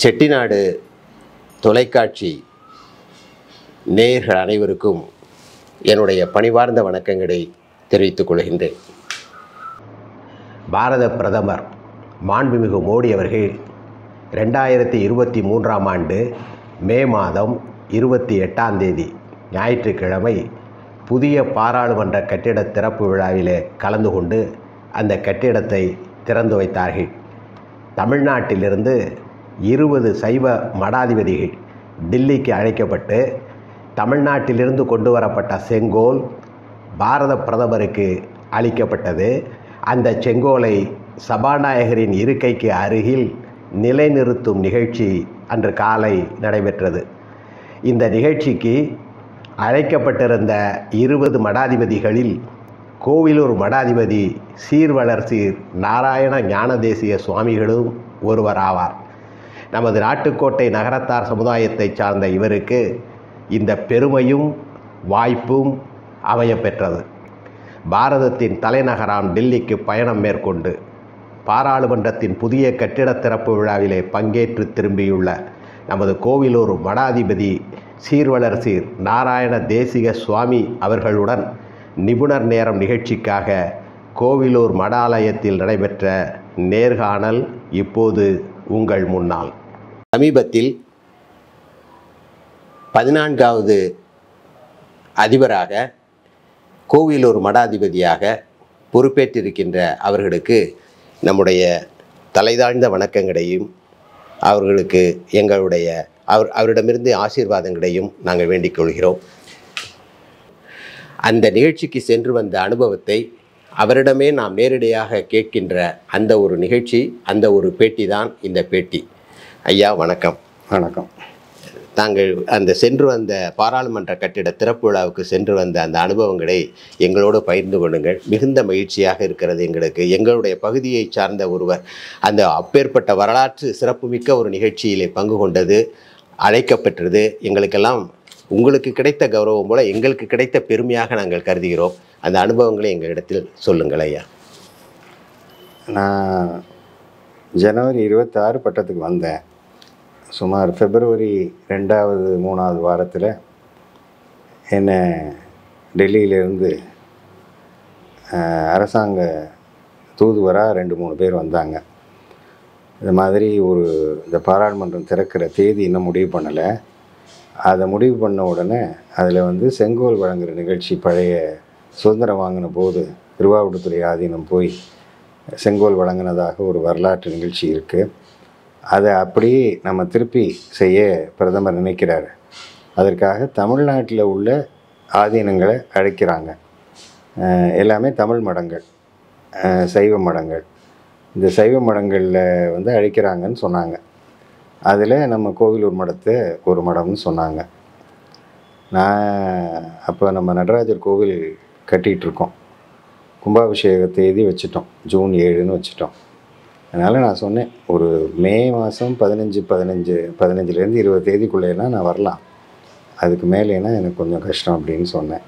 செட்டிநாடு தொலைக்காட்சி நேயர்கள் அனைவருக்கும் என்னுடைய பணிவார்ந்த வணக்கங்களை தெரிவித்துக் கொள்கின்றேன் பாரத பிரதமர் மாண்புமிகு மோடி அவர்கள் ரெண்டாயிரத்தி இருபத்தி மூன்றாம் ஆண்டு மே மாதம் இருபத்தி எட்டாம் தேதி ஞாயிற்றுக்கிழமை புதிய பாராளுமன்ற கட்டிட திறப்பு விழாவிலே கலந்து கொண்டு அந்த கட்டிடத்தை திறந்து வைத்தார்கள் தமிழ்நாட்டிலிருந்து இருபது சைவ மடாதிபதிகள் டில்லிக்கு அழைக்கப்பட்டு தமிழ்நாட்டிலிருந்து கொண்டு வரப்பட்ட செங்கோல் பாரத பிரதமருக்கு அளிக்கப்பட்டது அந்த செங்கோலை சபாநாயகரின் இருக்கைக்கு அருகில் நிலைநிறுத்தும் நிகழ்ச்சி அன்று காலை நடைபெற்றது இந்த நிகழ்ச்சிக்கு அழைக்கப்பட்டிருந்த இருபது மடாதிபதிகளில் கோவிலூர் மடாதிபதி சீர்வளர் சீர் நாராயண ஞானதேசிய சுவாமிகளும் ஒருவர் ஆவார் நமது நாட்டுக்கோட்டை நகரத்தார் சமுதாயத்தை சார்ந்த இவருக்கு இந்த பெருமையும் வாய்ப்பும் அமையப்பெற்றது பாரதத்தின் தலைநகராம் டெல்லிக்கு பயணம் மேற்கொண்டு பாராளுமன்றத்தின் புதிய கட்டிட திறப்பு விழாவிலே பங்கேற்று திரும்பியுள்ள நமது கோவிலூர் மடாதிபதி சீர்வளர் சீர் நாராயண தேசிக சுவாமி அவர்களுடன் நிபுணர் நேரம் நிகழ்ச்சிக்காக கோவிலூர் மடாலயத்தில் நடைபெற்ற நேர்காணல் இப்போது உங்கள் முன்னால் சமீபத்தில் பதினான்காவது அதிபராக கோவிலூர் மடாதிபதியாக பொறுப்பேற்றிருக்கின்ற அவர்களுக்கு நம்முடைய தலைதாழ்ந்த வணக்கங்களையும் அவர்களுக்கு எங்களுடைய அவர் அவரிடமிருந்து ஆசீர்வாதங்களையும் நாங்கள் வேண்டிக் கொள்கிறோம் அந்த நிகழ்ச்சிக்கு சென்று வந்த அனுபவத்தை அவரிடமே நாம் நேரடியாக கேட்கின்ற அந்த ஒரு நிகழ்ச்சி அந்த ஒரு பேட்டி தான் இந்த பேட்டி ஐயா வணக்கம் வணக்கம் தாங்கள் அந்த சென்று வந்த பாராளுமன்ற கட்டிட திறப்பு விழாவுக்கு சென்று வந்த அந்த அனுபவங்களை எங்களோடு பகிர்ந்து கொள்ளுங்கள் மிகுந்த மகிழ்ச்சியாக இருக்கிறது எங்களுக்கு எங்களுடைய பகுதியை சார்ந்த ஒருவர் அந்த அப்பேற்பட்ட வரலாற்று சிறப்புமிக்க ஒரு நிகழ்ச்சியிலே பங்கு கொண்டது அழைக்கப்பெற்றது எங்களுக்கெல்லாம் உங்களுக்கு கிடைத்த கௌரவம் போல எங்களுக்கு கிடைத்த பெருமையாக நாங்கள் கருதுகிறோம் அந்த அனுபவங்களை எங்களிடத்தில் சொல்லுங்கள் ஐயா நான் ஜனவரி இருபத்தாறு பட்டத்துக்கு வந்தேன் சுமார் பிப்ரவரி ரெண்டாவது மூணாவது வாரத்தில் என்னை டெல்லியிலேருந்து அரசாங்க தூதுவராக ரெண்டு மூணு பேர் வந்தாங்க இந்த மாதிரி ஒரு இந்த பாராளுமன்றம் திறக்கிற தேதி இன்னும் முடிவு பண்ணலை அதை முடிவு பண்ண உடனே அதில் வந்து செங்கோல் வழங்குகிற நிகழ்ச்சி பழைய சுதந்திரம் வாங்கின போது திருவாவூர்துறை ஆதீனம் போய் செங்கோல் வழங்கினதாக ஒரு வரலாற்று நிகழ்ச்சி இருக்குது அதை அப்படியே நம்ம திருப்பி செய்ய பிரதமர் நினைக்கிறார் அதற்காக தமிழ்நாட்டில் உள்ள ஆதீனங்களை அழைக்கிறாங்க அஹ் எல்லாமே தமிழ் மடங்கள் அஹ் சைவ மடங்கள் இந்த சைவ மடங்களில் வந்து அழைக்கிறாங்கன்னு சொன்னாங்க அதில் நம்ம கோவிலூர் மடத்தை ஒரு மடம்னு சொன்னாங்க நான் அப்போ நம்ம நடராஜர் கோவில் கட்டிகிட்டு இருக்கோம் கும்பாபிஷேக தேதி வச்சுட்டோம் ஜூன் ஏழுன்னு வச்சுட்டோம் அதனால் நான் சொன்னேன் ஒரு மே மாதம் பதினஞ்சு பதினஞ்சு பதினஞ்சுலேருந்து இருபது தேதிக்குள்ளேனா நான் வரலாம் அதுக்கு மேலேனா எனக்கு கொஞ்சம் கஷ்டம் அப்படின்னு சொன்னேன்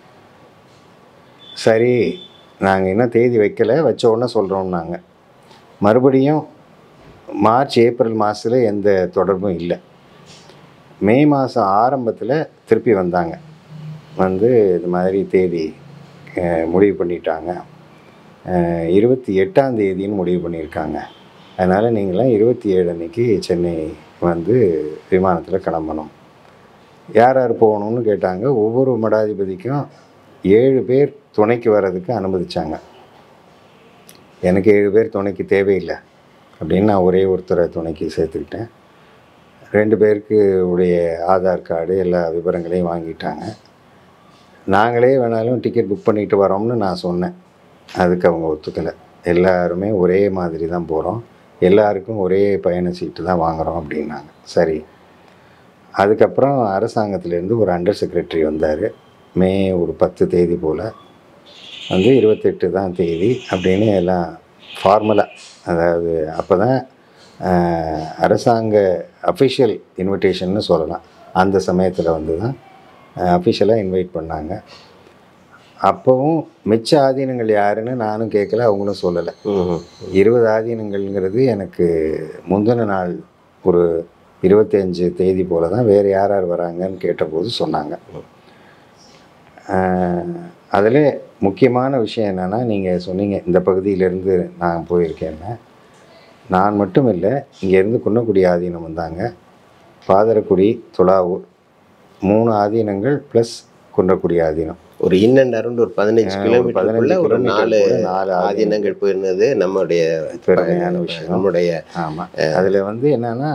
சரி நாங்கள் இன்னும் தேதி வைக்கலை வச்ச உடனே சொல்கிறோம்னாங்க மறுபடியும் மார்ச் ஏப்ரல் மாதத்தில் எந்த தொடர்பும் இல்லை மே மாதம் ஆரம்பத்தில் திருப்பி வந்தாங்க வந்து இது மாதிரி தேதி அஹ், முடிவு பண்ணிட்டாங்க அஹ், இருபத்தி எட்டாம் தேதின்னு முடிவு பண்ணியிருக்காங்க அதனால் நீங்களாம் இருபத்தி ஏழு அன்னைக்கு சென்னை வந்து விமானத்தில் கிளம்பணும் யார் யார் போகணும்னு கேட்டாங்க ஒவ்வொரு மடாதிபதிக்கும் ஏழு பேர் துணைக்கு வர்றதுக்கு அனுமதிச்சாங்க எனக்கு ஏழு பேர் துணைக்கு தேவையில்லை அப்படின்னு நான் ஒரே ஒருத்தரை துணைக்கு சேர்த்துக்கிட்டேன் ரெண்டு பேருக்கு உடைய ஆதார் கார்டு எல்லா விவரங்களையும் வாங்கிட்டாங்க நாங்களே வேணாலும் டிக்கெட் புக் பண்ணிட்டு வரோம்னு நான் சொன்னேன் அதுக்கு அவங்க ஒத்துக்கலை எல்லாருமே ஒரே மாதிரி தான் போகிறோம் எல்லாருக்கும் ஒரே பயண சீட்டு தான் வாங்குகிறோம் அப்படின்னாங்க சரி அதுக்கப்புறம் அரசாங்கத்திலேருந்து ஒரு அண்டர் செக்ரட்டரி வந்தார் மே ஒரு பத்து தேதி போல் வந்து இருபத்தெட்டு தான் தேதி அப்படின்னு எல்லாம் ஃபார்மலாக அதாவது அப்போ தான் அரசாங்க அஃபிஷியல் இன்விடேஷன்னு சொல்லலாம் அந்த சமயத்தில் வந்து தான் அஃபிஷியலாக இன்வைட் பண்ணாங்க அப்போவும் மிச்ச ஆதீனங்கள் யாருன்னு நானும் கேட்கல அவங்களும் சொல்லலை ம்ஹும். இருபது ஆதீனங்கள்ங்கிறது எனக்கு முந்தின நாள் ஒரு இருபத்தஞ்சு தேதி போல தான் வேறு யார் யார் வராங்கன்னு கேட்டபோது சொன்னாங்க அதில் முக்கியமான விஷயம் என்னென்னா நீங்கள் சொன்னீங்க இந்த பகுதியிலேருந்து நான் போயிருக்கேன்னு நான் மட்டும் இல்லை இங்கேருந்து குன்னக்குடி ஆதீனம் வந்தாங்க பாதரக்குடி துலாவூர் மூணு ஆதீனங்கள் ப்ளஸ் குன்றக்குடி ஆதீனம் ஒரு இன் அண்ட் அரௌண்ட் ஒரு பதினஞ்சு ஒரு கிலோமீட்டருக்குள்ள ஒரு kilometer நாலு கூட நாலு ஆதீனம். ஆதீனங்கள் போயிருந்தது நம்முடைய பெருமையான விஷயம் நம்முடைய ஆமாம் அதில் வந்து என்னன்னா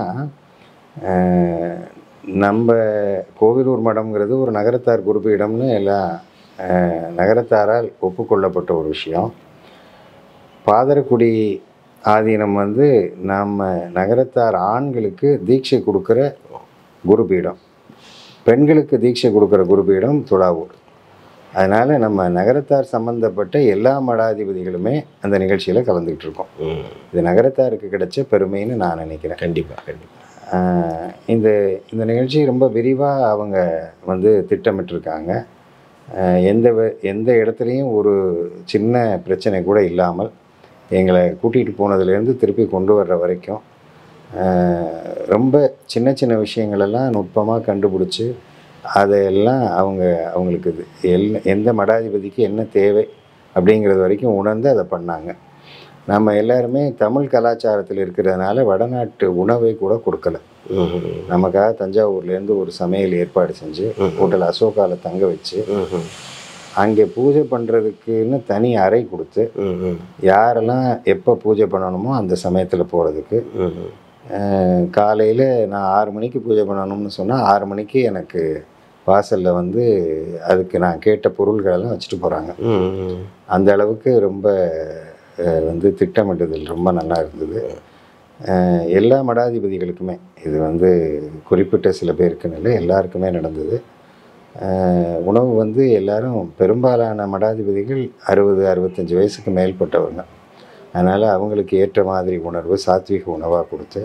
அஹ், நம்ம கோவிலூர் மடம்ங்கிறது ஒரு நகரத்தார் குறிப்பிடம்னு எல்லாம் அஹ், நகரத்தாரால் ஒப்புக்கொள்ளப்பட்ட ஒரு விஷயம் பாதரக்குடி ஆதீனம் வந்து நம்ம நகரத்தார் ஆண்களுக்கு தீட்சை கொடுக்குற குருபீடம் பெண்களுக்கு தீட்சை கொடுக்குற குருபீடம் துளாவூர் அதனால் நம்ம நகரத்தார் சம்பந்தப்பட்ட எல்லா மடாதிபதிகளுமே அந்த நிகழ்ச்சியில் கலந்துக்கிட்டு இருக்கோம் ம், இது நகரத்தாருக்கு கிடைச்ச பெருமைன்னு நான் நினைக்கிறேன் கண்டிப்பா கண்டிப்பா ஆஹ் இந்த இந்த நிகழ்ச்சி ரொம்ப விரிவாக அவங்க வந்து திட்டமிட்டிருக்காங்க ஆஹ் எந்த வ- எந்த இடத்துலையும் ஒரு சின்ன பிரச்சனை கூட இல்லாமல் எங்களை கூட்டிகிட்டு போனதுலேருந்து திருப்பி கொண்டு வர்ற வரைக்கும் ஆஹ் ரொம்ப சின்ன சின்ன விஷயங்களெல்லாம் நுட்பமாக கண்டுபிடிச்சி அதையெல்லாம் அவங்க அவங்களுக்கு இது எல் எந்த மடாதிபதிக்கு என்ன தேவை அப்படிங்கிறது வரைக்கும் உணர்ந்து அதை பண்ணாங்க நம்ம எல்லாருமே தமிழ் கலாச்சாரத்தில் இருக்கிறதுனால வடநாட்டு உணவை கூட கொடுக்கல ம், ம், நமக்காக தஞ்சாவூர்லேருந்து ஒரு சமையல் ஏற்பாடு செஞ்சு ம். ஹோட்டல் அசோகாவில் தங்க வச்சு ம், ம், அங்கே பூஜை பண்ணுறதுக்குன்னு தனி அறை கொடுத்து ம், ம், யாரெல்லாம் எப்போ பூஜை பண்ணணுமோ அந்த சமயத்தில் போகிறதுக்கு ம், ம். காலையில் நான் ஆறு மணிக்கு பூஜை பண்ணணும்னு சொன்னால் ஆறு மணிக்கு எனக்கு வாசலில் வந்து அதுக்கு நான் கேட்ட பொருள்களெல்லாம் வச்சுட்டு போகிறாங்க ம், ம். அந்த அளவுக்கு ரொம்ப அஹ், வந்து திட்டமிட்டுதல் ரொம்ப நல்லா இருந்தது அஹ், எல்லா மடாதிபதிகளுக்குமே இது வந்து குறிப்பிட்ட சில பேருக்குன்னு இல்லை எல்லாருக்குமே நடந்தது அஹ், உணவு வந்து எல்லாரும் பெரும்பாலான மடாதிபதிகள் அறுபது அறுபத்தஞ்சு வயசுக்கு மேற்பட்டவங்க அதனால் அவங்களுக்கு ஏற்ற மாதிரி உணர்வு சாத்விக உணவாக கொடுத்து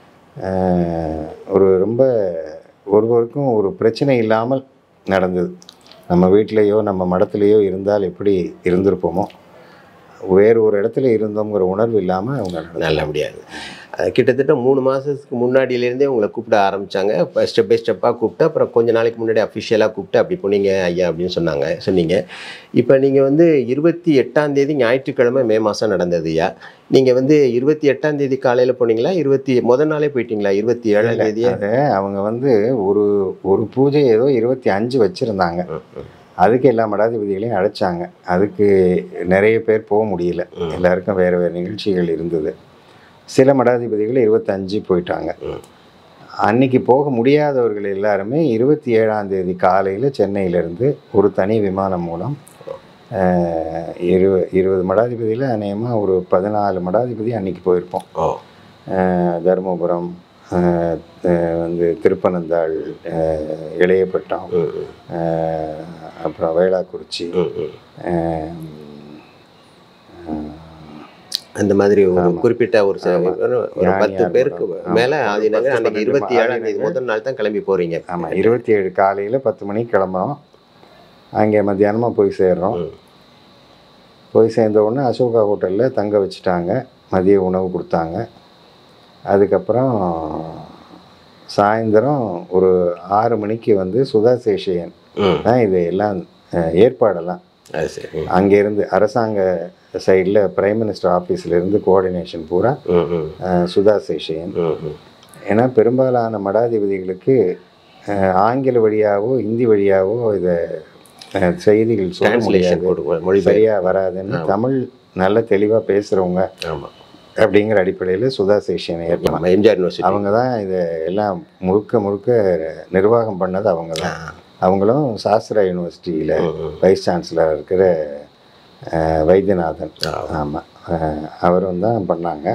அஹ், ஒரு ரொம்ப ஒருவருக்கும் ஒரு பிரச்சனை இல்லாமல் நடந்தது நம்ம வீட்டிலேயோ நம்ம மடத்துலேயோ இருந்தால் எப்படி இருந்திருப்போமோ வேறு ஒரு இடத்துல இருந்தோங்கிற உணர்வு இல்லாமல் அவங்க நடந்தாங்க. நல்ல முடியாது அஹ் கிட்டத்தட்ட மூணு மாதத்துக்கு முன்னாடியிலேருந்தே உங்களை கூப்பிட ஆரம்பித்தாங்க ஸ்டெப் பை ஸ்டெப்பாக கூப்பிட்டு அப்புறம் கொஞ்ச நாளைக்கு முன்னாடி அஃபிஷியலாக கூப்பிட்டு அப்படி போனீங்க ஐயா அப்படின்னு சொன்னாங்க சொன்னீங்க இப்போ நீங்கள் வந்து இருபத்தி எட்டாம் தேதி ஞாயிற்றுக்கிழமை மே மாதம் நடந்தது ஐயா நீங்கள் வந்து இருபத்தி எட்டாம் தேதி காலையில் போனீங்களா இருபத்தி முத நாளே போயிட்டீங்களா இருபத்தி ஏழாம் தேதியே அது அவங்க வந்து ஒரு ஒரு பூஜை ஏதோ இருபத்தி அஞ்சு வச்சுருந்தாங்க ம், ம், அதுக்கு எல்லா மடாதிபதிகளையும் அழைச்சாங்க அதுக்கு நிறைய பேர் போக முடியல ம். எல்லாருக்கும் வேறு வேறு நிகழ்ச்சிகள் இருந்தது சில மடாதிபதிகள் இருபத்தஞ்சு போயிட்டாங்க ம். அன்னைக்கு போக முடியாதவர்கள் எல்லாருமே இருபத்தி ஏழாம் தேதி காலையில் சென்னையிலேருந்து ஒரு தனி விமானம் மூலம் அஹ், இரு இருபது மடாதிபதியில் அநேகமாக ஒரு பதினாலு மடாதிபதி அன்னைக்கு போயிருப்போம் ஓ அஹ், தருமபுரம் அஹ், அஹ், வந்து திருப்பனந்தாள் அஹ், இளையப்பட்டம் ம், ம், அஹ், அப்புறம் வேளாக்குறிச்சி ம், ம். அஹ், அஹ், அந்த மாதிரி ஒரு ஆமா. குறிப்பிட்ட ஒரு சில- ஆமா. ஒரு ஒரு ஞானியார் பத்து பேருக்கு மடம். ஆமா. மேலே ஒரு ஆதினங்க பத்து, அன்னைக்கு பன்னெண்டு இருபத்தி ஏழாம் தேதி ஆதினங்கள். முதல் நாள் தான் கிளம்பி போகிறீங்க ஆமாம் இருபத்தி ஏழு காலையில் பத்து மணிக்கு கிளம்புறோம் அங்கே மத்தியானமாக போய் சேர்றோம் ம். போய் சேர்ந்த உடனே அசோகா ஹோட்டலில் தங்க வச்சுட்டாங்க மதிய உணவு கொடுத்தாங்க அதுக்கப்புறம் சாயந்தரம் ஒரு ஆறு மணிக்கு வந்து சுதா சேஷையன் ம் தான் இது எல்லாம் அஹ், ஏற்பாடெல்லாம் அது சரி ம். அங்கேருந்து அரசாங்க சைடில் பிரைம் மினிஸ்டர் ஆஃபீஸ்லேருந்து கோஆர்டினேஷன் பூரா ம் ம் அஹ், சுதா சேஷையன் ம் ம் ஏன்னா பெரும்பாலான மடாதிபதிகளுக்கு அஹ், ஆங்கில வழியாவோ ஹிந்தி வழியாவோ இதை அஹ், செய்திகள் சொல்ல டிரான்ஸ்லேஷன் முடியாது போட்டு மொழிபெயர் சரியாக வராதுன்னு தமிழ் நல்ல தெளிவாக பேசுகிறவங்க ஆமாம் அப்படிங்கிற அடிப்படையில் சுதா சேஷியனை ஏற்பலாம் நம்ம எம்ஜிஆர் யூனிவர்சிட்டி அவங்க தான் இதை எல்லாம் முழுக்க முழுக்க நிர்வாகம் பண்ணது அவங்க ஆ. தான் அவங்களும் சாஸ்திரா யூனிவர்சிட்டியில் ம், ம். வைஸ் சான்சலர் இருக்கிற அஹ், வைத்தியநாதன் ஆ. ஆமாம் அவரும் தான் பண்ணாங்க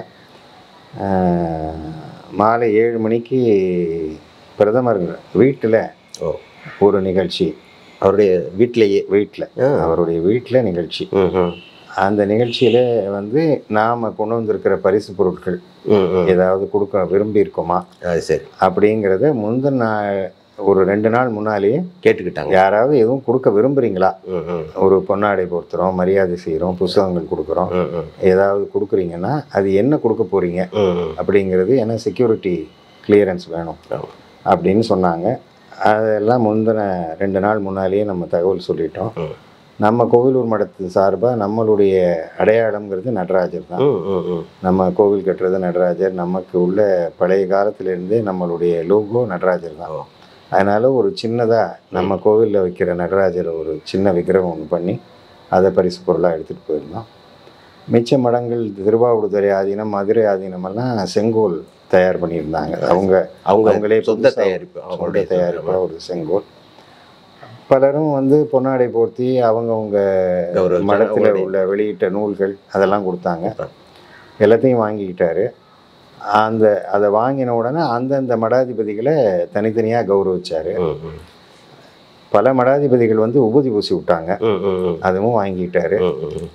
அஹ், மாலை ஏழு மணிக்கு பிரதமர் வீட்டில் ஓ ஒரு நிகழ்ச்சி அவருடைய வீட்டிலேயே வீட்டில் ஆ. அவருடைய வீட்டில் நிகழ்ச்சி ம் ம் அந்த நிகழ்ச்சியில் வந்து நாம் கொண்டு வந்திருக்கிற பரிசு பொருட்கள் ம் ம் ஏதாவது கொடுக்க விரும்பியிருக்கோமா அது சரி அப்படிங்கிறத முந்தின நாள் ஒரு ரெண்டு நாள் முன்னாலேயே கேட்டுக்கிட்டாங்க யாராவது எதுவும் கொடுக்க விரும்புகிறீங்களா ம் ம் ஒரு பொன்னாடை பொறுத்துறோம் மரியாதை செய்கிறோம் புஸ்தகங்கள் கொடுக்குறோம் ம் ம் ஏதாவது கொடுக்குறீங்கன்னா அது என்ன கொடுக்க போகிறீங்க ம் ம் அப்படிங்கிறது ஏன்னா செக்யூரிட்டி கிளியரன்ஸ் வேணும் அப்படின்னு சொன்னாங்க அதெல்லாம் முந்தின ரெண்டு நாள் முன்னாலேயே நம்ம தகவல் சொல்லிட்டோம் ம். நம்ம கோவிலூர் மடத்து சார்பாக நம்மளுடைய அடையாளம்ங்கிறது நடராஜர் தான் ம், ம், ம். நம்ம கோவில் கட்டுறது நடராஜர் நமக்கு உள்ள பழைய காலத்திலேருந்தே நம்மளுடைய லோகோ நடராஜர் தான் ஓ. அதனால் ஒரு சின்னதாக நம்ம கோவிலில் வைக்கிற நடராஜர் ஒரு சின்ன விக்கிரகம் ஒன்று பண்ணி அதை பரிசு பொருளாக எடுத்துகிட்டு போயிருந்தோம் மிச்ச மடங்கள் திருவாவூடுதுறை ஆதீனம் மதுரை ஆதீனம் எல்லாம் செங்கோல் தயார் பண்ணியிருந்தாங்க அவங்க அவங்க அவங்களே சொந்த புதுசா தயாரிப்பு சொந்த அவங்களுடைய தயாரிப்பாக ஒரு செங்கோல் பலரும் வந்து பொன்னாடை போர்த்தி அவங்கவுங்க கௌரவ மடத்தில் அவங்களுடைய- உள்ள வெளியிட்ட நூல்கள் அதெல்லாம் கொடுத்தாங்க ஆ. எல்லாத்தையும் வாங்கிக்கிட்டாரு அந்த அதை வாங்கின உடனே அந்தந்த மடாதிபதிகளை தனித்தனியாக கௌரவிச்சாரு ம், ம். பல மடாதிபதிகள் வந்து உபதி பூசி விட்டாங்க ம், ம், ம். அதுவும் வாங்கிட்டாரு ம், ம், ம்.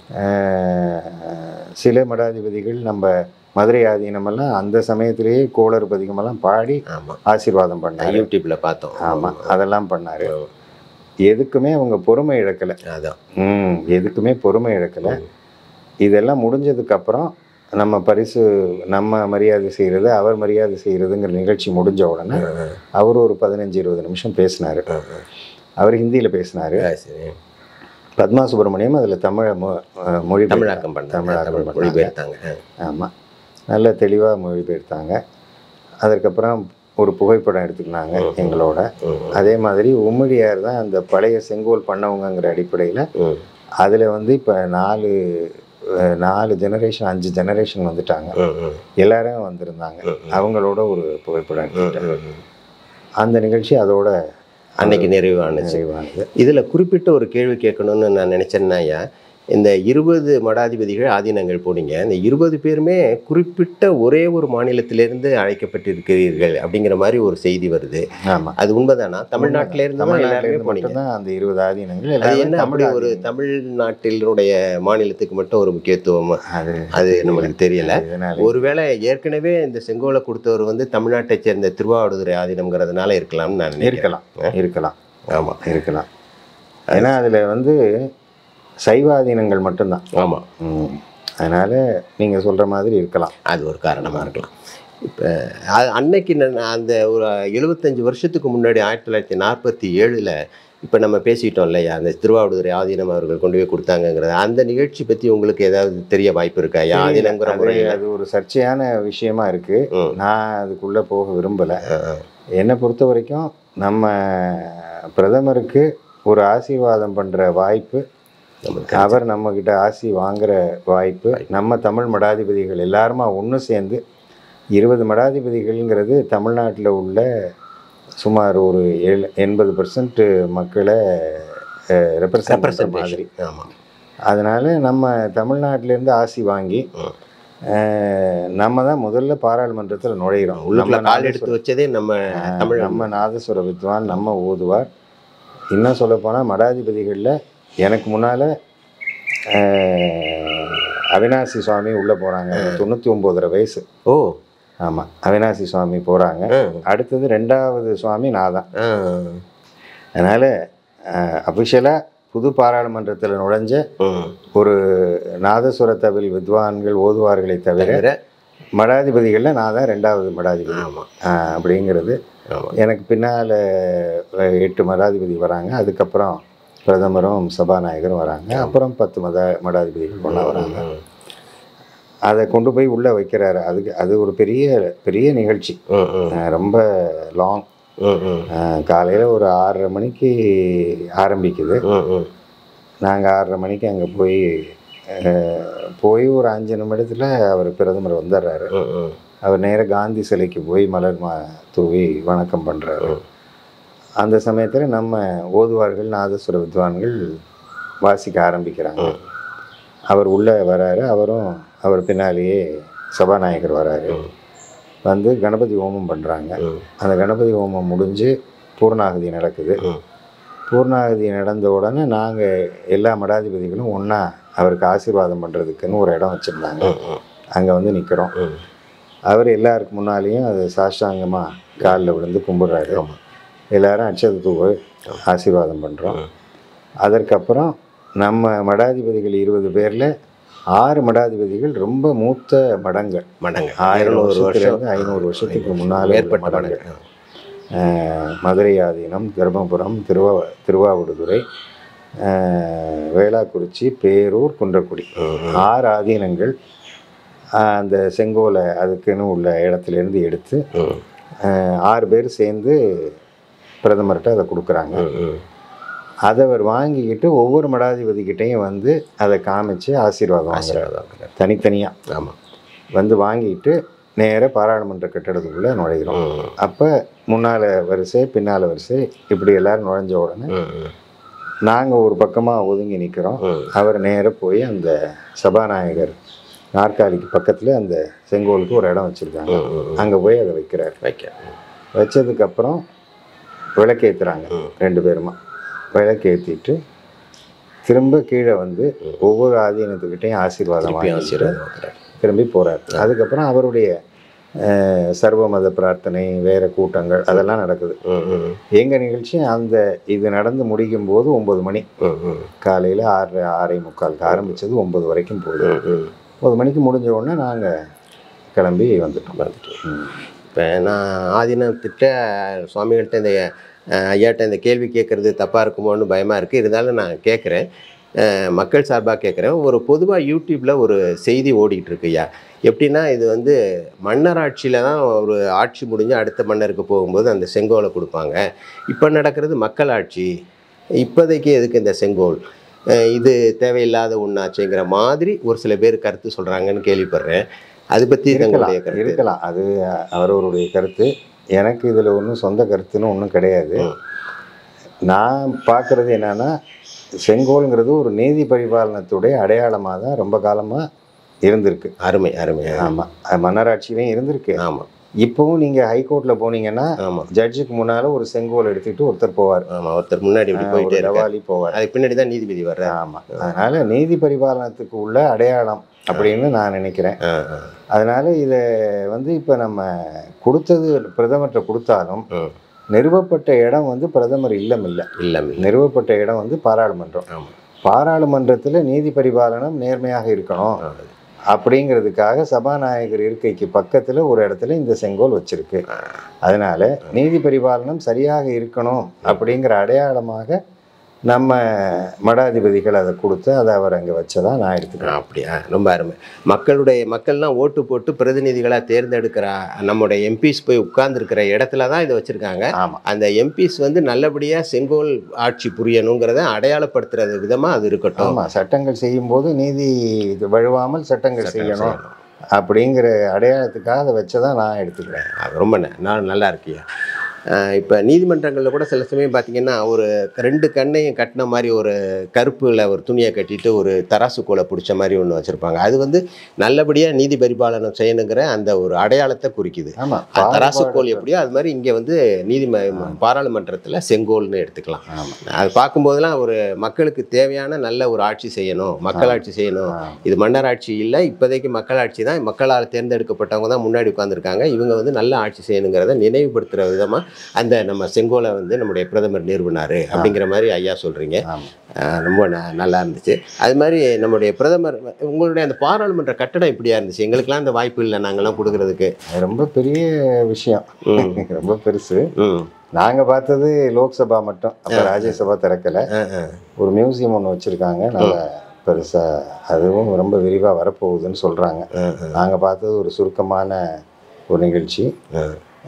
அஹ் சில மடாதிபதிகள் நம்ம மதுரை ஆதீனமெல்லாம் அந்த சமயத்திலேயே கோளறு பதிகமெல்லாம் பாடி ஆமா ஆசீர்வாதம் பண்ணாரு யூடியூப்ல பார்த்தோம் ஆமாம் அதெல்லாம் பண்ணாரு ம். எதுக்குமே அவங்க பொறுமை இழக்கலை அதான் ம் எதுக்குமே பொறுமை இழக்கலை ம். இதெல்லாம் முடிஞ்சதுக்கப்புறம் நம்ம பரிசு நம்ம மரியாதை செய்கிறது அவர் மரியாதை செய்கிறதுங்கிற நிகழ்ச்சி முடிஞ்ச உடனே அவர் ஒரு பதினஞ்சு இருபது நிமிஷம் பேசினார் அவர் ஹிந்தியில் பேசினார் ஆ, சரி பத்மா சுப்பிரமணியம் அதில் தமிழை மொ- அஹ் மொழி தமிழாக்கம் பண்ணாங்க தமிழாக்கம் தமிழ் பண்ணாங்க. மொழிபெயர்த்தாங்க ஆமாம் நல்ல தெளிவாக மொழிபெயர்த்தாங்க அதற்கப்புறம் ஒரு புகைப்படம் எடுத்துக்கினாங்க ம். எங்களோட ம், அதே மாதிரி உம்மிடியார் தான் அந்த பழைய செங்கோல் பண்ணவங்கங்கிற அடிப்படையில் ம், அதில் வந்து இப்போ நாலு அஹ், நாலு ஜெனரேஷன் அஞ்சு ஜெனரேஷன் வந்துட்டாங்க ம், ம், எல்லாரும் வந்திருந்தாங்க ம், ம். அவங்களோட ஒரு புகைப்படம் ம், எடுத்துக்கிட்டேன் ம், ம். அந்த நிகழ்ச்சி அதோட அன்னைக்கு நிறைவானுச்சு நிறைவானது இதுல குறிப்பிட்ட ஒரு கேள்வி கேட்கணும்னு நான் நினைச்சேன்னா ஐயா, இந்த இருபது மடாதிபதிகள் ஆதீனங்கள் போனீங்க இந்த இருபது பேருமே குறிப்பிட்ட ஒரே ஒரு மாநிலத்திலிருந்து அழைக்கப்பட்டிருக்கிறீர்கள் அப்படிங்கிற மாதிரி ஒரு செய்தி வருது ஆமாம் அது உண்மைதானா தமிழ்நாட்டில இருந்து தான் எல்லாருமே தமிழ்நாட்டிலேருந்து போனீங்க மட்டும்தான் அந்த இருபது ஆதீனங்கள் அது எல்லாமே என்ன அப்படி தமிழ் ஒரு ஆதீனங்கள். தமிழ்நாட்டினுடைய மாநிலத்துக்கு மட்டும் ஒரு முக்கியத்துவம் அது அது நம்மளுக்கு தெரியல இதனால ஒருவேளை ஏற்கனவே இந்த செங்கோலை கொடுத்தவர் வந்து தமிழ்நாட்டை சேர்ந்த திருவாவடுதுறை ஆதீனம்ங்கிறதுனால இருக்கலாம்னு நான் நினைக்கிறேன் இருக்கலாம் இருக்கலாம் ஆமா இருக்கலாம் ஏன்னா அதில் வந்து சைவாதீனங்கள் மட்டும்தான் ஆமா ம். அதனால நீங்கள் சொல்கிற மாதிரி இருக்கலாம் அது ஒரு காரணமாக இருக்கலாம் இப்போ அன்னைக்கு நான் அந்த ஒரு எழுபத்தஞ்சு வருஷத்துக்கு முன்னாடி ஆயிரத்தி தொள்ளாயிரத்தி நாற்பத்தி ஏழில் இப்போ நம்ம பேசிட்டோம் இல்லையா அந்த திருவாவடுதுறை ஆதீனம் அவர்கள் கொண்டு போய் கொடுத்தாங்கங்கிறது அந்த நிகழ்ச்சி பற்றி உங்களுக்கு ஏதாவது தெரிய வாய்ப்பு இருக்கா யா ஆதீனங்கிற அது முறையில் அது ஒரு சர்ச்சையான விஷயமா இருக்கு ம். நான் அதுக்குள்ளே போக விரும்பலை என்னை பொறுத்த வரைக்கும் நம்ம பிரதமருக்கு ஒரு ஆசீர்வாதம் பண்ணுற வாய்ப்பு நமக்கு அவர் நம்மக்கிட்ட ஆசி வாங்குற வாய்ப்பு நம்ம தமிழ் மடாதிபதிகள் எல்லாருமா ஒன்று சேர்ந்து இருபது மடாதிபதிகள்ங்கிறது தமிழ்நாட்டில் உள்ள சுமார் ஒரு ஏழு எண்பது பர்சன்ட் மக்களை ரெப்ரசன்ட் பண்ணுற மாதிரி ரெப்ரசன்டேஷன் ஆமாம் அதனால் நம்ம தமிழ்நாட்டிலேருந்து ஆசி வாங்கி ம். அஹ், நம்ம தான் முதல்ல பாராளுமன்றத்தில் நுழையிறோம் உள்ளுக்குள்ள நம்ம கால் எடுத்து வச்சதே நம்ம தமிழ் நம்ம நாதஸ்வர வித்வான் நம்ம ஓதுவார் இன்னும் சொல்லப்போனால் மடாதிபதிகளில் எனக்கு முன்னால் அவினாசி சுவாமி உள்ளே போகிறாங்க தொண்ணூற்றி ஒம்போதரை வயசு ஓ ஆமாம் அவினாசி சுவாமி போகிறாங்க ஆ, அடுத்தது ரெண்டாவது சுவாமி நான் தான் ஆ, அதனால் அஃபிஷியலாக புது பாராளுமன்றத்தில் நுழைஞ்ச ம். ஒரு நாதஸ்வர தவில் வித்வான்கள் ஓதுவார்களை தவிர தவிர மடாதிபதிகளில் நான் தான் ரெண்டாவது மடாதிபதி ஆமாம் ஆஹ் அப்படிங்கிறது ஆமாம் எனக்கு பின்னால் எட்டு மடாதிபதி வராங்க அதுக்கப்புறம் பிரதமரும் சபாநாயகரும் வராங்க அப்புறம் பத்து மத மடாதிபதிகள் ஒன்றா வராங்க அதை கொண்டு போய் உள்ளே வைக்கிறாரு அதுக்கு அது ஒரு பெரிய பெரிய நிகழ்ச்சி ம் ம் ஆஹ் ரொம்ப லாங் ம் ம் காலையில் ஒரு ஆறரை மணிக்கு ஆரம்பிக்குது ம் ம் நாங்கள் ஆறரை மணிக்கு அங்கே போய் ஆஹ் போய் ஒரு அஞ்சு நிமிடத்தில் அவர் பிரதமர் வந்துடுறாரு ம் ம் அவர் நேராக காந்தி சிலைக்கு போய் மலர் மா தூவி வணக்கம் பண்ணுறாரு ம். அந்த சமயத்தில் நம்ம ஓதுவார்கள் நாதஸ்வர வித்வான்கள் வாசிக்க ஆரம்பிக்கிறாங்க ம். அவர் உள்ளே வராரு அவரும் அவர் பின்னாலேயே சபாநாயகர் வராரு ம். வந்து கணபதி ஹோமம் பண்ணுறாங்க ம். அந்த கணபதி ஹோமம் முடிஞ்சு பூர்ணாகுதி நடக்குது ம். பூர்ணாகுதி நடந்த உடனே நாங்கள் எல்லா மடாதிபதிகளும் ஒன்றா அவருக்கு ஆசீர்வாதம் பண்ணுறதுக்குன்னு ஒரு இடம் வச்சுருந்தாங்க ம் ம் அங்கே வந்து நிற்கிறோம் ம் அவர் எல்லாருக்கு முன்னாலேயும் அது சாஷ்டாங்கமாக காலில் விழுந்து கும்பிடுறாரு ஆமாம் எல்லாரும் அட்சத தூவு ஆசீர்வாதம் பண்ணுறோம் ம். அதற்கப்புறம் நம்ம மடாதிபதிகள் இருபது பேரில் ஆறு மடாதிபதிகள் ரொம்ப மூத்த மடங்கள் மடங்கு ஆயிரம் இருநூறு வருஷம் வருஷத்துலேருந்து ஐநூறு வருஷத்துக்கு முன்னாலே உள்ள மேற்பட்ட மடங்கள் மடங்கு அஹ், மதுரை ஆதீனம் தர்மபுரம் திருவா திருவாவடுதுறை அஹ், வேளாக்குறிச்சி பேரூர் குன்றக்குடி ம், ம். ஆறு ஆதீனங்கள் அஹ், அந்த செங்கோலை அதுக்குன்னு உள்ள இடத்துலேருந்து எடுத்து ம், அஹ், ஆறு பேர் சேர்ந்து பிரதமர்கிட்ட அதை கொடுக்குறாங்க ம், ம். அதை அவர் வாங்கிக்கிட்டு ஒவ்வொரு மடாதிபதிக்கிட்டையும் வந்து அதை காமிச்சு ஆசீர்வாதம் வாங்குறாரு ஆசீர்வாதம் தனித்தனியாக ஆமாம் வந்து வாங்கிட்டு நேராக பாராளுமன்ற கட்டடத்துக்குள்ளே நுழைகிறோம் ம், அப்போ முன்னால் வரிசை பின்னால் வரிசை இப்படி எல்லாரும் நுழைஞ்ச உடனே ம், ம், நாங்கள் ஒரு பக்கமாக ஒதுங்கி நிற்கிறோம் ம். அவர் நேராக போய் அந்த சபாநாயகர் நாற்காலிக்கு பக்கத்தில் அந்த செங்கோலுக்கு ஒரு இடம் வச்சுருக்காங்க ம், ம், ம். அங்கே போய் அதை வைக்கிறார் வைக்க வச்சதுக்கப்புறம் விளக்கேற்றுறாங்க ம். ரெண்டு பேருமா விளக்கேற்றிட்டு திரும்ப கீழே வந்து ஒவ்வொரு ஆதீனத்துக்கிட்டையும் ஆசீர்வாதம் திருப்பி வாங்கிட்டு ஆசீர்வாதம் வாங்குறாரு. திரும்பி போகிறார் அதுக்கப்புறம் அவருடைய அஹ், சர்வ மத பிரார்த்தனை வேறு கூட்டங்கள் அதெல்லாம் நடக்குது ம், ம், எங்கள் நிகழ்ச்சி அந்த இது நடந்து முடிக்கும் போது ஒம்பது மணி ம், ம், காலையில் ஆறு ஆறே முக்காலுக்கு ஆரம்பித்தது ஒம்பது வரைக்கும் போகுது ம், ம். ஒம்பது மணிக்கு முடிஞ்ச உடனே நாங்கள் கிளம்பி வந்துட்டோம் வந்துட்டு ம். இப்போ நான் ஆதீனத்திட்ட சுவாமிகள்கிட்ட இந்த அஹ், ஐயாட்ட இந்த கேள்வி கேட்குறது தப்பாக இருக்குமோன்னு பயமாக இருக்குது இருந்தாலும் நான் கேட்குறேன் மக்கள் சார்பாக கேட்குறேன் ஒரு பொதுவாக யூடியூப்பில் ஒரு செய்தி ஓடிக்கிட்டு இருக்கு ஐயா எப்படின்னா இது வந்து மன்னர் ஆட்சியில் தான் ஒரு ஆட்சி முடிஞ்சு அடுத்த மன்னருக்கு போகும்போது அந்த செங்கோலை கொடுப்பாங்க இப்போ நடக்கிறது மக்கள் ஆட்சி இப்போதைக்கு எதுக்கு இந்த செங்கோல் அஹ், இது தேவையில்லாத ஒன்றாச்சுங்கிற மாதிரி ஒரு சில பேர் கருத்து சொல்கிறாங்கன்னு கேள்விப்படுறேன் அதை பற்றி தங்களுடைய இருக்கலாம் கருத்து இருக்கலாம் அது அவரவருடைய கருத்து எனக்கு இதில் ஒன்றும் சொந்த கருத்துன்னு ஒன்றும் கிடையாது ம். நான் பார்க்குறது என்னன்னா செங்கோல்ங்கிறது ஒரு நீதி பரிபாலனத்துடைய அடையாளமாக தான் ரொம்ப காலமாக இருந்திருக்கு அருமை அருமை ஆமாம் மன்னராட்சியிலையும் இருந்திருக்கு ஆமாம் இப்போவும் நீங்கள் ஹைகோர்ட்டில் போனீங்கன்னா ஆமாம் ஜட்ஜுக்கு முன்னால் ஒரு செங்கோல் எடுத்துக்கிட்டு ஒருத்தர் போவார் ஆமாம் ஒருத்தர் முன்னாடி இப்படி போயிட்டே ஒரு இருக்கார் டவாலி போவார் அதுக்கு பின்னாடி தான் நீதிபதி வர்றார் ஆமாம் அதனால நீதி பரிபாலனத்துக்கு உள்ள அடையாளம் அப்படின்னு நான் நினைக்கிறேன் ஆ ஆ அதனால இதை வந்து இப்போ நம்ம கொடுத்தது பிரதமர்கிட்ட கொடுத்தாலும் ம் நிறுவப்பட்ட இடம் வந்து பிரதமர் இல்லம் இல்லை இல்லாம இல்லை நிறுவப்பட்ட இடம் வந்து பாராளுமன்றம் ஆமாம் பாராளுமன்றத்தில் நீதி பரிபாலனம் நேர்மையாக இருக்கணும் அப்படிங்கிறதுக்காக சபாநாயகர் இருக்கைக்கு பக்கத்தில் ஒரு இடத்துல இந்த செங்கோல் வச்சிருக்கு அதனால நீதி பரிபாலனம் சரியாக இருக்கணும் அப்படிங்கிற அடையாளமாக நம்ம மடாதிபதிகள் அதை கொடுத்து அதை அவர் அங்கே வச்சதா நான் எடுத்துக்கிறேன் அப்படியா ரொம்ப அருமை மக்களுடைய மக்கள்லாம் ஓட்டு போட்டு பிரதிநிதிகளாக தேர்ந்தெடுக்கிற நம்முடைய எம்பிஸ் போய் உட்கார்ந்துருக்கிற இடத்துல தான் இதை வச்சுருக்காங்க ஆமாம் அந்த எம்பிஸ் வந்து நல்லபடியாக செங்கோல் ஆட்சி புரியணுங்கிறத அடையாளப்படுத்துறது விதமாக அது இருக்கட்டும் ஆமாம் சட்டங்கள் செய்யும்போது நீதி இது வழுவாமல் சட்டங்கள் சட்டம் செய்யணும் செய்யணும். அப்படிங்கிற அடையாளத்துக்காக அதை வச்சதா நான் எடுத்துக்கிறேன் அது ரொம்ப ந- நான் நல்லா இருக்கியா இப்போ நீதிமன்றங்களில் கூட சில சமயம் பார்த்தீங்கன்னா ஒரு ரெண்டு கண்ணையும் கட்டின மாதிரி ஒரு கருப்பில் ஒரு துணியை கட்டிட்டு ஒரு தராசு கோலை பிடிச்ச மாதிரி ஒன்று வச்சுருப்பாங்க அது வந்து நல்லபடியாக நீதி பரிபாலனம் செய்யணுங்கிற அந்த ஒரு அடையாளத்தை குறிக்குது ஆமாம் அது தராசு கோல் எப்படியோ அது மாதிரி இங்கே வந்து நீதி பாராளுமன்றத்தில் செங்கோல்னு எடுத்துக்கலாம் ஆமாம் அது பார்க்கும்போதெல்லாம் ஒரு மக்களுக்கு தேவையான நல்ல ஒரு ஆட்சி செய்யணும் மக்களாட்சி செய்யணும் இது மன்னராட்சி இல்லை இப்போதைக்கு மக்களாட்சி தான் மக்களால் தேர்ந்தெடுக்கப்பட்டவங்க தான் முன்னாடி உட்காந்துருக்காங்க இவங்க வந்து நல்ல ஆட்சி செய்யணுங்கிறத நினைவுபடுத்துகிற விதமாக அந்த நம்ம செங்கோலை வந்து நம்முடைய பிரதமர் நிறுவினார் அப்படிங்கிற மாதிரி ஐயா சொல்கிறீங்க ஆமாம் ரொம்ப ந- நல்லா இருந்துச்சு அது மாதிரி நம்முடைய பிரதமர் உங்களுடைய அந்த பாராளுமன்ற கட்டடம் இப்படியா இருந்துச்சு எங்களுக்கெல்லாம் அந்த வாய்ப்பு இல்லை நாங்கள்லாம் கொடுக்கறதுக்கு அது ரொம்ப பெரிய விஷயம் ம் ரொம்ப பெருசு ம் நாங்கள் பார்த்தது லோக்சபா மட்டும் அப்போ ராஜ்யசபா திறக்கலை ஆ ஆ ஒரு மியூசியம் ஒன்று வச்சுருக்காங்க நல்லா பெருசாக அதுவும் ரொம்ப விரிவாக வரப்போகுதுன்னு சொல்கிறாங்க ஆ, ஆ. நாங்கள் பார்த்தது ஒரு சுருக்கமான ஒரு நிகழ்ச்சி ஆ.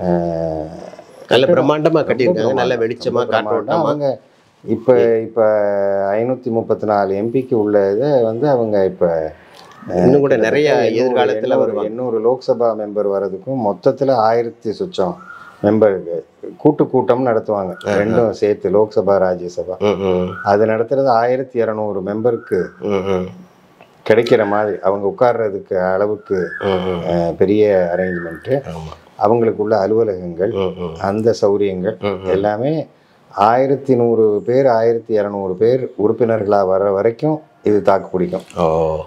அஹ், நல்ல பிரம்மாண்டமாக கட்டியிருக்காங்க ரொம்ப நல்ல பிரம்மாண்டம், வெளிச்சமாக ரொம்ப பிரம்மாண்டம். காற்றோட்டமாக அவங்க இப்போ இப்போ ஐநூற்றி முப்பத்தி நாலு எம்பிக்கு உள்ள இதை வந்து அவங்க இப்போ இன்னும் கூட நிறைய எதிர்காலத்தில் வருவாங்க எண்ணூறு லோக்சபா மெம்பர் வர்றதுக்கும் மொத்தத்தில் ஆயிரத்தி சுச்சம் மெம்பர் கூட்டு கூட்டம் நடத்துவாங்க ரெண்டும் சேர்த்து லோக்சபா ராஜ்யசபா ம் ம் அது நடத்துறது ஆயிரத்தி இரநூறு மெம்பருக்கு ம் ம் கிடைக்கிற மாதிரி அவங்க உட்கார்றதுக்கு அளவுக்கு ம் ம் அஹ், பெரிய அரேஞ்ச்மெண்ட்டு ஆமாம் அவங்களுக்குள்ள அலுவலகங்கள் ம் ம் அந்த சௌரியங்கள் ம் ம் எல்லாமே ஆயிரத்தி நூறு பேர் ஆயிரத்தி இரநூறு பேர் உறுப்பினர்களாக வர்ற வரைக்கும் இது தாக்கு பிடிக்கும் ஓ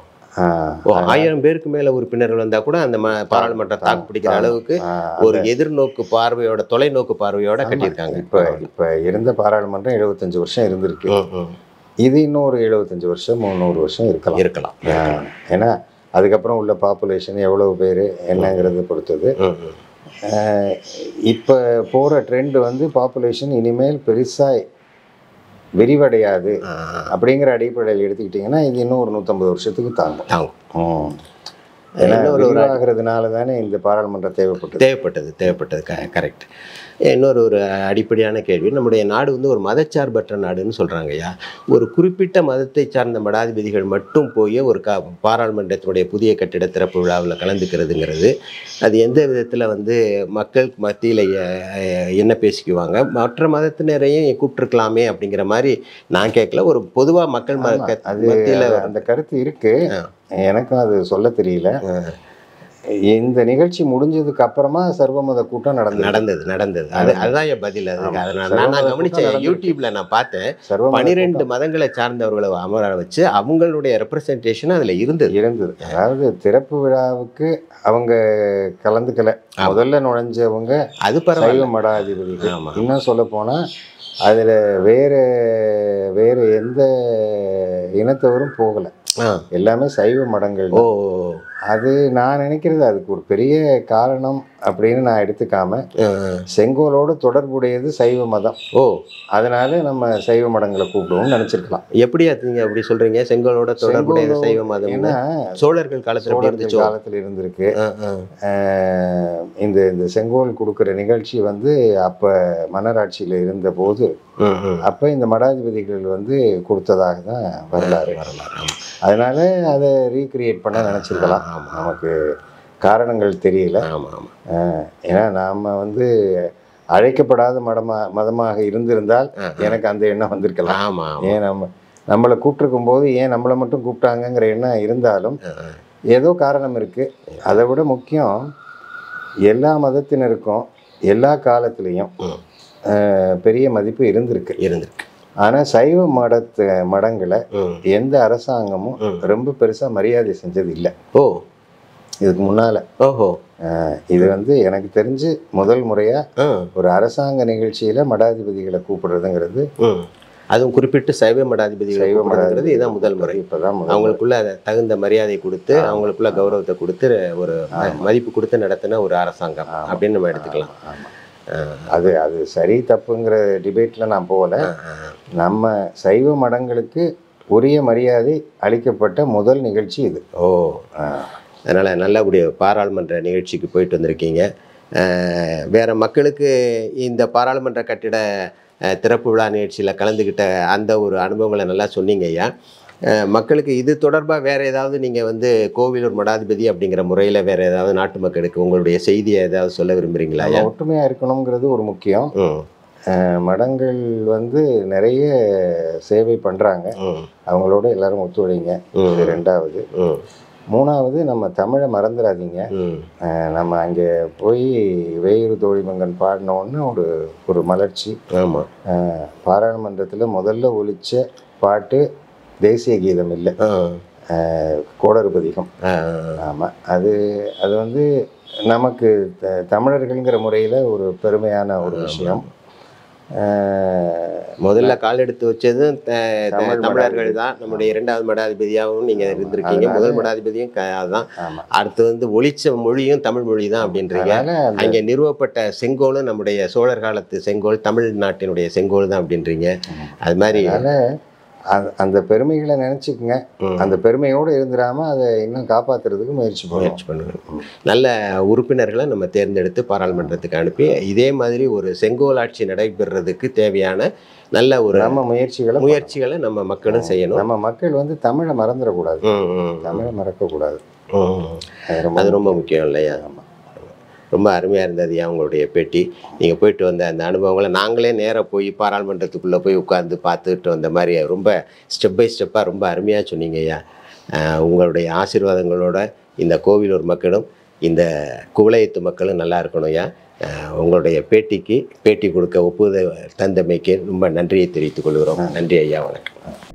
ஆஹ், ஓ ஆயிரம் பேருக்கு மேல உறுப்பினர்கள் வந்தா கூட அந்த ம- பாராளுமன்ற தாக்கு பிடிக்கிற அளவுக்கு ஆஹ், ஒரு எதிர்நோக்கு பார்வையோட தொலைநோக்கு பார்வையோட கட்டியிருக்காங்க இப்போ இப்போ இருந்த பாராளுமன்றம் எழுபத்தஞ்சு வருஷம் இருந்திருக்கு ம், ம். இது இன்னும் ஒரு எழுபத்தஞ்சு வருஷம் முந்நூறு வருஷம் இருக்கலாம் இருக்கலாம் ஆ, ஏன்னா அதுக்கப்புறம் உள்ள பாப்புலேஷன் எவ்வளவு பேர் என்னங்கிறத பொறுத்தது ம், ம். இப்போ போகிற ட்ரெண்ட் வந்து பாப்புலேஷன் இனிமேல் பெருசாக விரிவடையாது ஆ, அப்படிங்கிற அடிப்படையில் எடுத்துக்கிட்டிங்கன்னா இது இன்னும் ஒரு நூற்றம்பது வருஷத்துக்கு தாங்கும் தாங்கும். ம். ஏன்னா இன்னொரு ஒரு விரிவாகிறதுனால தானே இந்த பாராளுமன்றம் தேவைப்பட்டது தேவைப்பட்டது தேவைப்பட்டது க கரெக்ட் இன்னொரு ஒரு அடிப்படையான கேள்வி நம்முடைய நாடு வந்து ஒரு மதச்சார்பற்ற நாடுன்னு சொல்கிறாங்க ஐயா ஒரு குறிப்பிட்ட மதத்தை சார்ந்த மடாதிபதிகள் மட்டும் போய் ஒரு க பாராளுமன்றத்தினுடைய புதிய கட்டிட திறப்பு விழாவில் கலந்துக்கிறதுங்கிறது அது எந்த விதத்தில் வந்து மக்கள் மத்தியில் என்ன பேசிக்குவாங்க மற்ற மதத்தினரையும் கூப்பிட்டுருக்கலாமே அப்படிங்கிற மாதிரி நான் கேட்கல ஒரு பொதுவாக மக்கள் ஆமா, ம- அது மத்தியில் அது- அந்த கருத்து இருக்கு ஆ. எனக்கும் அது சொல்ல தெரியல இந்த நிகழ்ச்சி முடிஞ்சதுக்கு அப்புறமா சர்வமத கூட்டம் நடந்தது நடந்தது நடந்தது அது அதுதான் என் பதில் அது ஆமா. அதை நான் சர்வமத நான் கூட்டம் கவனிச்சேன் நடந்திருக்கு. யூடியூப்ல நான் பார்த்தேன் சர்வமத பனிரெண்டு மதங்களை சார்ந்தவர்களை அமர வச்சு அவங்களுடைய ரெப்ரசன்டேஷன் அதுல இருந்தது இருந்தது அதாவது திறப்பு விழாவுக்கு அவங்க கலந்துக்கல ஆமா. முதல்ல நுழைஞ்சவங்க அது சைவ பரவாயில்ல மடாதிபதிகள் ஆமா. இன்னும் சொல்ல போனா அதுல வேற வேற எந்த இனத்தவரும் போகல ஆ. எல்லாமே சைவ மடங்கள் ஓ தான். அது நான் நினைக்கிறது அதுக்கு ஒரு பெரிய காரணம் அப்படின்னு நான் எடுத்துக்காம ஆ, செங்கோலோடு தொடர்புடையது சைவ மதம் ஓ அதனால நம்ம சைவ மடங்களை கூப்பிடுவோம்னு நினைச்சிருக்கலாம் எப்படி அது நீங்க அப்படி சொல்றீங்க செங்கோலோட தொடர்புடைய செங்கோலோட- சைவ மதம் ஏன்னா சோழர்கள் காலத்துல எப்படி சோழர்கள் இருந்துச்சோ காலத்தில் இருந்திருக்கு ஆ, ஆ. ஆஹ் இந்த இந்த செங்கோல் கொடுக்குற நிகழ்ச்சி வந்து அப்போ மன்னராட்சியில் இருந்தபோது ம், ம். அப்போ இந்த மடாதிபதிகள் வந்து கொடுத்ததாக தான் வரலாறு வரலாறு ஆமா. அதனால அதை ரீக்ரியேட் பண்ண நினச்சிருக்கலாம் ஆமா. நமக்கு காரணங்கள் தெரியல ஆமா ஆமா ஏன்னா நாம் வந்து அழைக்கப்படாத மடமா மதமாக இருந்திருந்தால் ஆ, ஆ. எனக்கு அந்த எண்ணம் வந்திருக்கலாம் ஆமா ஆமா ஏன் நம்ம நம்மளை கூப்பிட்டுருக்கும் போது ஏன் நம்மளை மட்டும் கூப்பிட்டாங்கங்கிற எண்ணம் இருந்தாலும் ஆ, ஆ. ஏதோ காரணம் இருக்கு அதை விட முக்கியம் எல்லா மதத்தினருக்கும் எல்லா காலத்துலேயும் ம். பெரிய மதிப்பு இருந்திருக்கு இருந்திருக்கு ஆனால் சைவ மடத்து மடங்களை ம், எந்த அரசாங்கமும் ம். ரொம்ப பெருசாக மரியாதை செஞ்சது இல்லை ஓ இதுக்கு முன்னால் ஓஹோ இது வந்து எனக்கு தெரிஞ்சு முதல் முறையாக ஆ, ஒரு அரசாங்க நிகழ்ச்சியில் மடாதிபதிகளை கூப்பிடுறதுங்கிறது ம். அதுவும் குறிப்பிட்டு சைவ மடாதிபதிகள் சைவ கூப்பிடுறதுங்கிறது இதுதான் முதல் முறை இப்போதான் முதல் முறை. அவங்களுக்குள்ள அதை தகுந்த மரியாதை கொடுத்து அவங்களுக்குள்ள கௌரவத்தை கொடுத்து ஒரு ம- மதிப்பு கொடுத்து நடத்தின ஒரு அரசாங்கம் ஆமா. அப்படின்னு நம்ம எடுத்துக்கலாம் ஆமா. அது அது சரி தப்புங்கிற டிபேட்ல நான் போகல ஆ, நம்ம சைவ மடங்களுக்கு உரிய மரியாதை அளிக்கப்பட்ட முதல் நிகழ்ச்சி இது ஓ ஆ. அதனால் நல்லபடிய பாராளுமன்ற நிகழ்ச்சிக்கு போயிட்டு வந்திருக்கீங்க அஹ், வேற மக்களுக்கு இந்த பாராளுமன்ற கட்டிட அஹ், திறப்பு விழா நிகழ்ச்சியில் கலந்துக்கிட்ட அந்த ஒரு அனுபவங்களை நல்லா சொன்னீங்க ஐயா அஹ், மக்களுக்கு இது தொடர்பாக வேற ஏதாவது நீங்கள் வந்து கோவிலூர் மடாதிபதி அப்படிங்கிற முறையில் வேற ஏதாவது நாட்டு மக்களுக்கு உங்களுடைய செய்தியை ஏதாவது சொல்ல விரும்புகிறீங்களா ஐயா நம்ம ஒற்றுமையா இருக்கணுங்கிறது ஒரு முக்கியம் ம் அஹ், மடங்கள் வந்து நிறைய சேவை பண்றாங்க ம் அவங்களோட எல்லாரும் ஒத்துழைங்க ம். இது ரெண்டாவது ம் மூணாவது நம்ம தமிழை மறந்துடாதீங்க ம் அஹ், நம்ம அங்கே போய் வேயிறு தோழிமங்கன் பாடினோன்னு ஒரு ஒரு மலர்ச்சி ஆமாம் பாராளுமன்றத்தில் முதல்ல ஒலிச்ச பாட்டு தேசிய கீதம் இல்லை ஆ கோடருபதிகம் ஆ ஆமாம் அது அது வந்து நமக்கு த- தமிழர்கள்ங்கிற முறையில் ஒரு பெருமையான ஒரு விஷயம் அஹ், முதல்ல கால் எடுத்து வச்சதும் த- த- தமிழ் தமிழர்கள் தான் நம்முடைய இரண்டாவது மடாதிபதியாகவும் நீங்க இருந்திருக்கீங்க அதனால- முதல் மடாதிபதியும் க- அதுதான் ஆமா அடுத்து வந்து ஒளிச்ச மொழியும் தமிழ் மொழி தான் அப்படின்றீங்க அதனால அந்த அங்கே நிறுவப்பட்ட செங்கோலும் நம்முடைய சோழர் காலத்து செங்கோல் தமிழ்நாட்டினுடைய செங்கோல் தான் அப்படின்றீங்க அது மாதிரி அதனால அந்த- அந்த பெருமைகளை நினச்சிக்கங்க ம், அந்த பெருமையோடு இருந்துடாம அதை இன்னும் காப்பாத்துறதுக்கு முயற்சி பண்ணுவோம் முயற்சி பண்ணுங்க நல்ல உறுப்பினர்களை நம்ம தேர்ந்தெடுத்து பாராளுமன்றத்துக்கு அனுப்பி இதே மாதிரி ஒரு செங்கோல் ஆட்சி நடைபெறதுக்கு தேவையான நல்ல ஒரு நம்ம முயற்சிகளை முயற்சிகளை நம்ம மக்களும் செய்யணும் நம்ம மக்கள் வந்து தமிழை மறந்துடக்கூடாது ம், ம், தமிழை மறக்கக்கூடாது ம். அது ரொம்ப அது ரொம்ப முக்கியம் இல்லையா ஆமா. ரொம்ப அருமையாக இருந்தது ஐயா உங்களுடைய பேட்டி நீங்கள் போயிட்டு வந்த அந்த அனுபவங்களை நாங்களே நேராக போய் பாராளுமன்றத்துக்குள்ளே போய் உட்காந்து பார்த்துட்டு வந்த மாதிரி ரொம்ப ஸ்டெப் பை ஸ்டெப்பாக ரொம்ப அருமையாக சொன்னீங்க ஐயா அஹ் உங்களுடைய ஆசீர்வாதங்களோட இந்த கோவிலூர் மக்களும் இந்த குவளையத்து மக்களும் நல்லா இருக்கணும் ஐயா அஹ் உங்களுடைய பேட்டிக்கு பேட்டி கொடுக்க ஒப்புதல் தந்தமைக்கு ரொம்ப நன்றியை தெரிவித்துக் கொள்கிறோம் நன்றி ஐயா வணக்கம்